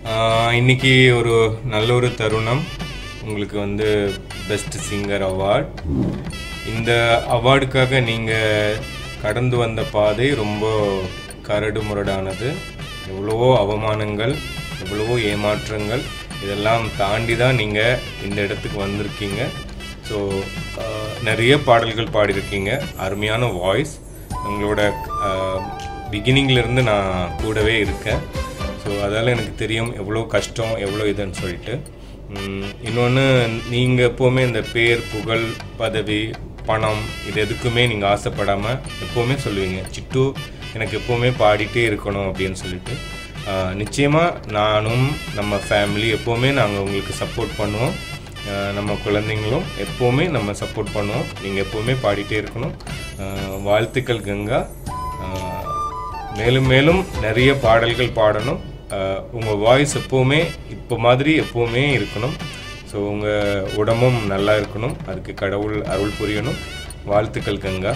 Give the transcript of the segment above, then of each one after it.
ஆஹ் இன்னைக்கு ஒரு நல்ல ஒரு தருணம் உங்களுக்கு வந்து பெஸ்ட் சிங்கர் அவார்ட் இந்த அவார்டுக்காக நீங்கள் கடந்து வந்த பாதை ரொம்ப கரடு முரடானது எவ்வளவோ அவமானங்கள் எவ்வளவோ ஏமாற்றங்கள் இதெல்லாம் தாண்டி தான் நீங்கள் இந்த இடத்துக்கு வந்திருக்கீங்க ஸோ நிறைய பாடல்கள் பாடியிருக்கீங்க அருமையான வாய்ஸ் உங்களோட பிகினிங்லேருந்து நான் கூடவே இருக்கேன் ஸோ அதால் எனக்கு தெரியும் எவ்வளோ கஷ்டம் எவ்வளோ இதுன்னு சொல்லிட்டு இன்னொன்று நீங்கள் எப்போவுமே இந்த பேர் புகழ் பதவி பணம் இது எதுக்குமே நீங்கள் ஆசைப்படாமல் எப்போவுமே சொல்லுவீங்க சிட்டு எனக்கு எப்போவுமே பாடிட்டே இருக்கணும் அப்படின்னு சொல்லிட்டு நிச்சயமாக நானும் நம்ம ஃபேமிலி எப்போவுமே நாங்கள் உங்களுக்கு சப்போர்ட் பண்ணுவோம் ஆஹ் நம்ம குழந்தைங்களும் எப்போவுமே நம்ம சப்போர்ட் பண்ணுவோம் நீங்கள் எப்போவுமே பாடிட்டே இருக்கணும் ஆஹ் வாழ்த்துக்கள் கங்கா ஆஹ் மேலும் மேலும் நிறைய பாடல்கள் பாடணும் உங்கள் வாய்ஸ் எப்போவுமே இப்போ மாதிரி எப்போவுமே இருக்கணும் ஸோ உங்கள் உடம்பும் நல்லா இருக்கணும் அதுக்கு கடவுள் அருள் புரியணும் வாழ்த்துக்கள் Ganga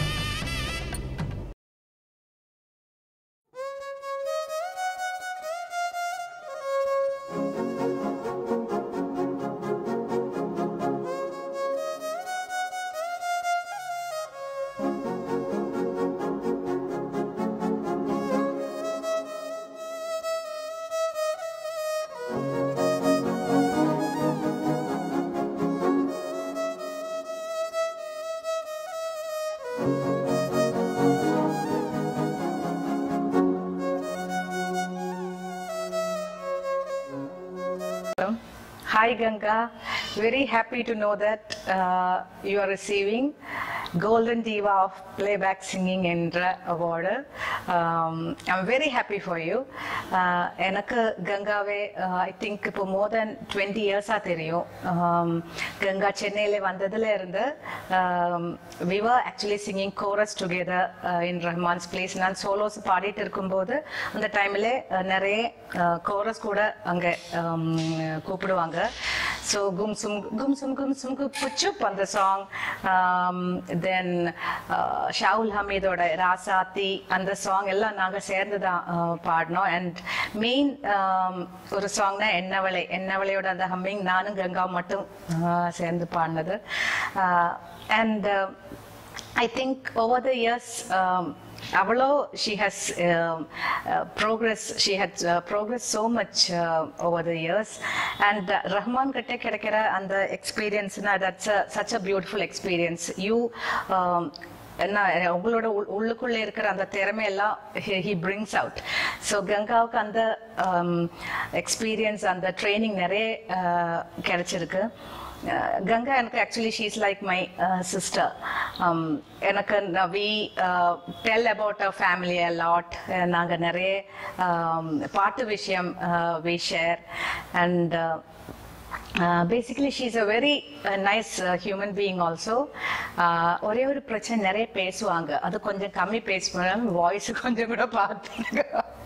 Hi Ganga, very happy to know that uh, you are receiving Golden Diva of Playback Singing என்ற award I'm very happy for you எனக்கு கங்காவே ஐ திங்க் இப்போ மோர் தென் டுவெண்ட்டி இயர்ஸாக தெரியும் Um, கங்கா சென்னையில் வந்ததுல இருந்து we were actually singing chorus together in Rahman's place நான் சோலோஸ் பாடிட்டு இருக்கும்போது அந்த டைமில் நிறைய கோரஸ் கூட அங்கே கூப்பிடுவாங்க ஸோ கும் சும் கும் சும் கும் சும் கு புச்சுப் அந்த சாங் தென் ஷாவுல் ஹமீதோட ராசாத்தி அந்த சாங் எல்லாம் நாங்கள் சேர்ந்து தான் uh, பாடினோம் அண்ட் மெயின் ஒரு சாங்னா என்னவளை என்னவளையோட அந்த ஹம்மிங் நானும் கங்கா மட்டும் uh, சேர்ந்து பாடினது and I think over the years, um, அவ்வளோ she has um, uh, progress she had uh, progressed so much uh, over the years and uh, Rahman கிட்ட கிடைக்கிற அந்த எக்ஸ்பீரியன்ஸ்னா that's a, such a beautiful experience you um, என்ன உங்களோட உள்- உள்ளுக்குள்ள இருக்கிற அந்த திறமையெல்லாம் ஹி பிரிங்ஸ் அவுட் ஸோ கங்காவுக்கு அந்த எக்ஸ்பீரியன்ஸ் அந்த ட்ரைனிங் நிறைய uh, கிடைச்சிருக்கு அஹ் கங்கா எனக்கு actually she's like my sister எனக்கு we tell about a family a lot நாங்கள் நிறைய um, பாட்டு விஷயம் we share and basically she is a very nice human being also ஒரே ஒரு பிரச்சனை நிறைய பேசுவாங்க அது கொஞ்சம் கம்மி பேசுவேன் வாய்ஸ் கொஞ்சம் கூட பார்த்துங்க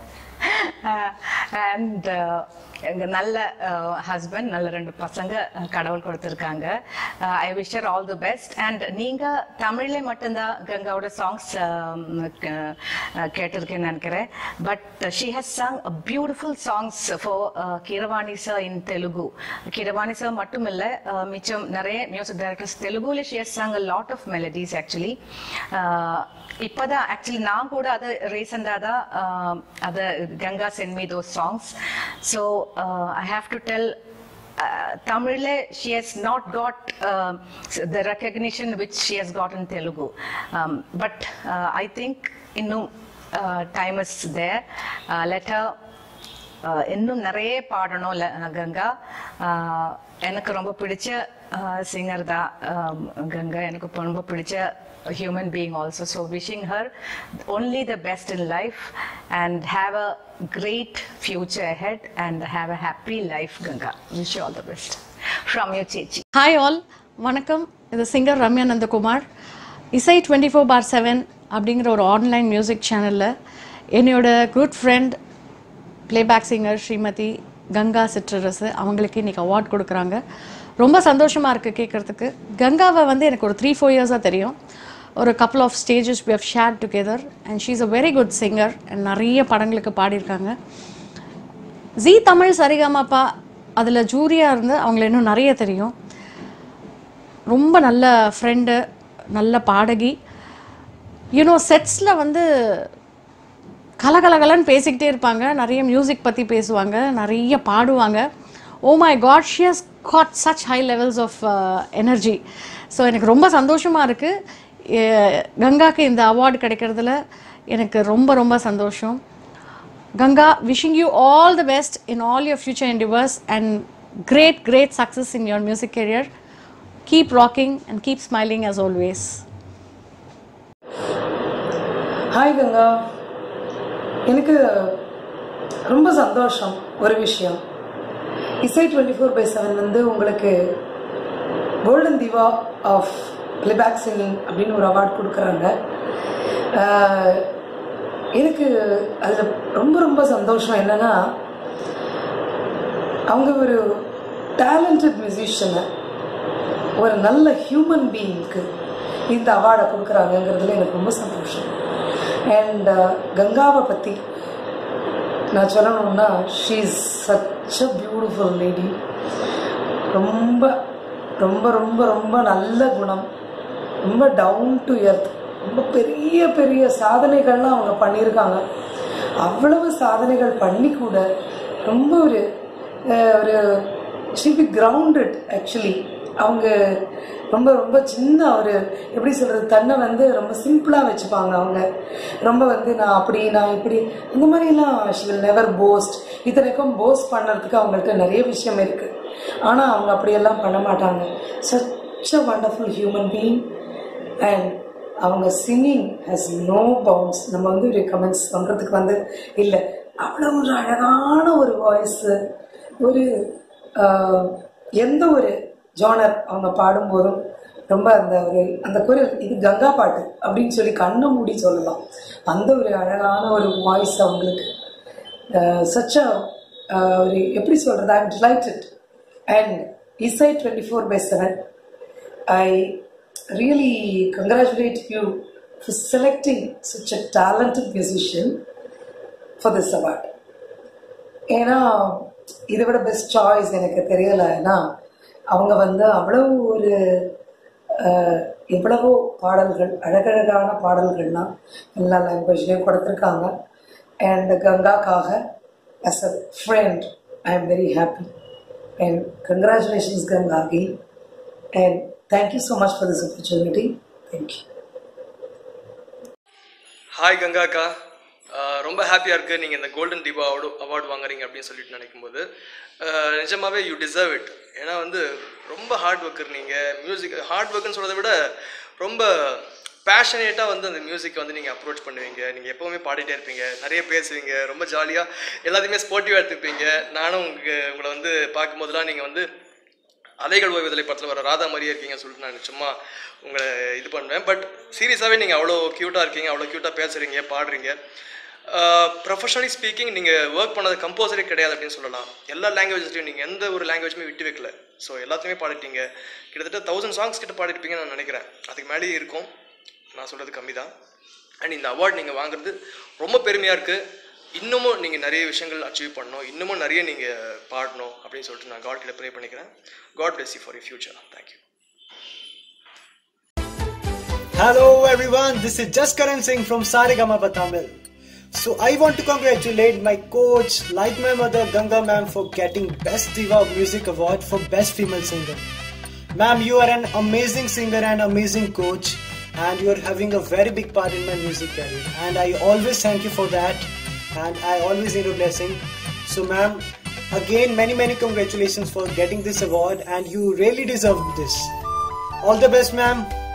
அண்ட் எங்க நல்ல ஹஸ்பண்ட் நல்ல ரெண்டு பசங்க அஹ், கடவுள் கொடுத்துருக்காங்க I wish her all the best and நீங்க தமிழ்ல மட்டும்தான் கங்காவோட சாங்ஸ் கேட்டிருக்கேன்னு நினைக்கிறேன் but she has sung beautiful songs for Keeravani sir in Telugu Keeravani sir மட்டும் இல்லை மிச்சம் நிறைய மியூசிக் டைரக்டர்ஸ் தெலுங்குல she has sung a lot of melodies actually இப்போதான் ஆக்சுவலி நான் கூட அது ரீசெண்டாக தான் ஆஹ், அது Ganga sent me those songs so I have to tell தமிழ்ல she has not got uh, the recognition which she has got in Telugu. Um, but uh, I think இன்னும் uh, time is there. Uh, let her uh, இன்னும் நிறைய பாடணும் ல- Ganga Uh, எனக்கு ரொம்ப பிடிச்ச singer தான் um, கங்கா எனக்கு இப்ப ரொம்ப பிடிச்ச human being also so wishing her only the best in life and have a great future ahead and have a happy life ganga wish you all the best from your chechi hi all வணக்கம் இது singer Ramya Nandakumar இசை twenty four பார் seven அப்படிங்கிற ஒரு online music சேனலில் என்னோட good friend playback singer Shrimati Ganga Chitrarasu அவங்களுக்கு இன்றைக்கி award கொடுக்குறாங்க ரொம்ப சந்தோஷமாக இருக்குது கேட்குறதுக்கு கங்காவை வந்து எனக்கு ஒரு த்ரீ ஃபோர் இயர்ஸாக தெரியும் ஒரு couple of stages we have shared together and she is a very good singer and நிறைய படங்களுக்கு பாடியிருக்காங்க ஜி தமிழ் சரிகமாப்பா அதில் ஜூரியாக இருந்து அவங்கள இன்னும் நிறைய தெரியும் ரொம்ப நல்ல ஃப்ரெண்டு நல்ல பாடகி யூனோ செட்ஸில் வந்து கலகலகலன்னு பேசிக்கிட்டே இருப்பாங்க நிறைய மியூசிக் பற்றி பேசுவாங்க நிறைய பாடுவாங்க oh my god she has got such high levels of energy so எனக்கு ரொம்ப சந்தோஷமாக இருக்குது கங்காக்கு இந்த அவார்டு கிடைக்கிறதுல எனக்கு ரொம்ப ரொம்ப சந்தோஷம் Ganga wishing you all the best in all your future endeavors and great great success in your music career keep rocking and keep smiling as always hi Ganga எனக்கு ரொம்ப சந்தோஷம் ஒரு விஷயம் இசை டுவெண்ட்டி ஃபோர் பை செவன் வந்து உங்களுக்கு golden diva of playback singing அப்படின்னு ஒரு அவார்ட் கொடுக்குறாங்க ஆஹ், எனக்கு அதில் ரொம்ப ரொம்ப சந்தோஷம் என்னன்னா அவங்க ஒரு டேலண்டட் மியூசிஷியனை ஒரு நல்ல ஹியூமன் பீயிங்க்கு இந்த அவார்டை கொடுக்குறாங்கங்கிறதுல எனக்கு ரொம்ப சந்தோஷம் அண்ட் கங்காவை பற்றி நான் சொல்லணும்னா she is such a beautiful lady ரொம்ப ரொம்ப ரொம்ப ரொம்ப நல்ல குணம் ரொம்ப டவுன் டு எர்த் ரொம்ப பெரிய பெரிய சாதனைகள்லாம் அவங்க பண்ணியிருக்காங்க அவ்வளவு சாதனைகள் பண்ணி கூட ரொம்ப ஒரு அஹ், ஒரு ஷில் பி கிரவுண்டட் ஆக்சுவலி அவங்க ரொம்ப ரொம்ப சின்ன ஒரு எப்படி சொல்றது தன்னை வந்து ரொம்ப சிம்பிளா வச்சுப்பாங்க அவங்க ரொம்ப வந்து நான் அப்படி நான் இப்படி அந்த மாதிரிலாம் ஷி வில் நெவர் போஸ்ட் இத்தனைக்கும் போஸ்ட் பண்ணுறதுக்கு அவங்கள்ட்ட நிறைய விஷயம் இருக்கு ஆனா அவங்க அப்படியெல்லாம் பண்ண மாட்டாங்க such a wonderful human being and அவங்க சிங்கிங் ஹஸ் நோ பவுண்ட்ஸ் நம்ம வந்து ஒரு கமெண்ட்ஸ் சொல்றதுக்கு வந்து இல்லை அவ்வளோ ஒரு அழகான ஒரு வாய்ஸு ஒரு ஆஹ், எந்த ஒரு ஜானர் அவங்க பாடும்போதும் ரொம்ப அந்த ஒரு அந்த குரல் இது கங்கா பாட்டு அப்படின்னு சொல்லி கண்ணை மூடி சொல்லலாம் அந்த ஒரு அழகான ஒரு வாய்ஸ் அவங்களுக்கு சச்ச ஒரு எப்படி சொல்றது ஐம் டிலைட்டட் அண்ட் இசை twenty four by seven I really congratulate you for selecting such a talented musician for this award. ஏன்னா இதை விட பெஸ்ட் சாய்ஸ் எனக்கு தெரியல ஏன்னா அவங்க வந்து அவ்வளவு ஒரு அஹ், எவ்வளவோ பாடல்கள் அழகழகான பாடல்கள்லாம் எல்லா லாங்குவேஜ்லேயும் கொடுத்துருக்காங்க அண்ட் கங்காக்காக as a friend I am very happy and congratulations Ganga again and thank you so much for this opportunity thank you hi கங்காக்கா ஆஹ் ரொம்ப ஹாப்பியாக இருக்குது நீங்கள் இந்த கோல்டன் டிபா அவார்டு அவார்டு வாங்குறீங்க அப்படின்னு சொல்லிட்டு நினைக்கும் போது ஆஹ் நிஜமாவே யூ டிசர்வ் இட் ஏன்னா வந்து ரொம்ப ஹார்ட் ஒர்க்கர் நீங்கள் மியூசிக் ஹார்ட் ஒர்க்குன்னு சொல்கிறத விட ரொம்ப பேஷனேட்டாக வந்து அந்த மியூசிக்கை வந்து நீங்கள் அப்ரோச் பண்ணுவீங்க நீங்கள் எப்போவுமே பாடிட்டே இருப்பீங்க நிறைய பேசுவீங்க ரொம்ப ஜாலியாக எல்லாத்தையுமே ஸ்போர்ட்டிவாக எடுத்துப்பீங்க நானும் உங்க உங்களை வந்து பார்க்கும்போதெல்லாம் நீங்கள் வந்து அலைகள் ஓய்வதில்லை படத்தில் வர ராதா மாதிரியே இருக்கீங்கன்னு சொல்லிட்டு நான் சும்மா உங்களை இது பண்ணுவேன் பட் சீரியஸாகவே நீங்கள் அவ்வளோ க்யூட்டாக இருக்கீங்க அவ்வளோ க்யூட்டாக பேசுகிறீங்க பாடுறீங்க ப்ரொஃபஷனலி ஸ்பீக்கிங் நீங்கள் ஒர்க் பண்ணது கம்போசரே கிடையாது அப்படின்னு சொல்லலாம் எல்லா லாங்குவேஜஸ்லையும் நீங்கள் எந்த ஒரு லாங்குவேஜுமே விட்டு வைக்கல ஸோ எல்லாத்தையுமே பாடிட்டீங்க கிட்டத்தட்ட தௌசண்ட் சாங்ஸ் கிட்ட பாடிருப்பீங்கன்னு நான் நினைக்கிறேன் அதுக்கு மேலேயே இருக்கும் நான் சொல்கிறது கம்மி தான் அண்ட் இந்த அவார்ட் நீங்கள் வாங்குறது ரொம்ப பெருமையாக இருக்குது இன்னமும் நீங்கள் நிறைய விஷயங்கள் அச்சீவ் பண்ணணும் இன்னமும் நிறைய நீங்கள் பாடணும் அப்படின்னு சொல்லிட்டு நான் காட் கிட்ட ப்ரே பண்ணிக்கிறேன் God bless you for your future thank you Hello everyone, this is Jaskaran Singh from Saregama Tamil. So I want to congratulate my coach, like my mother Ganga ma'am for getting Best Diva Music Award for Best Female Singer. Ma'am, you are an amazing singer and amazing coach and you are having a very big part in my music career and I always thank you for that and I always need a blessing. So ma'am, again many many congratulations for getting this award and you really deserve this. All the best ma'am.